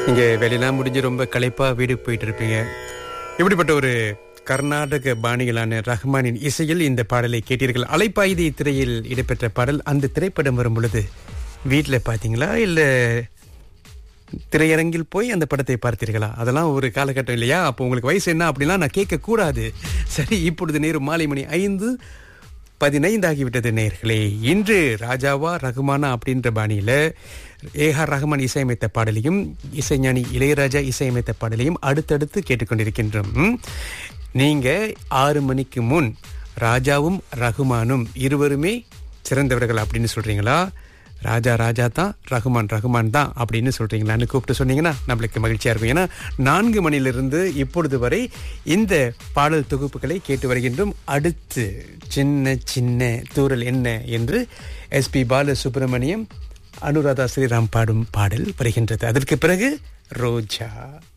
இங்கே வேலையெல்லாம் முடிஞ்சு ரொம்ப களைப்பா வீடு போயிட்டு இருப்பீங்க இப்படிப்பட்ட ஒரு கர்நாடக பாணிகளான ரஹ்மானின் இசையில் இந்த பாடலை கேட்டீர்கள் அலைப்பாயுதி திரையில் இடம்பெற்ற பாடல் அந்த திரைப்படம் வரும் பொழுது வீட்டில் பார்த்தீங்களா இல்லை திரையரங்கில் போய் அந்த படத்தை பார்த்தீர்களா அதெல்லாம் ஒரு காலகட்டம் இல்லையா அப்போ உங்களுக்கு வயசு என்ன அப்படிலாம் நான் கேட்கக்கூடாது சரி இப்பொழுது நேரம் மாலை மணி ஐந்து பதினைந்து ஆகிவிட்டது நேர்களே இன்று ராஜாவா ரகுமானா அப்படின்ற பாணியில ஏஆர் ரஹ்மான் இசையமைத்த பாடலையும் இசைஞானி இளையராஜா இசையமைத்த பாடலையும் அடுத்தடுத்து கேட்டுக்கொண்டிருக்கின்றோம் நீங்க ஆறு மணிக்கு முன் ராஜாவும் ரகுமானும் இருவருமே சிறந்தவர்கள் அப்படின்னு சொல்றீங்களா ராஜா ராஜா தான் ரகுமான் ரகுமான் தான் அப்படின்னு சொல்றீங்களான்னு கூப்பிட்டு சொன்னீங்கன்னா நம்மளுக்கு மகிழ்ச்சியா இருக்கும் ஏன்னா நான்கு மணிலிருந்து இப்பொழுது வரை இந்த பாடல் தொகுப்புகளை கேட்டு வருகின்றோம் அடுத்து சின்ன சின்ன தூரல் என்ன என்று எஸ்பி பாலசுப்ரமணியம் அனுராதா ஸ்ரீராம் பாடும் பாடல் வருகின்றது அதற்கு பிறகு ரோஜா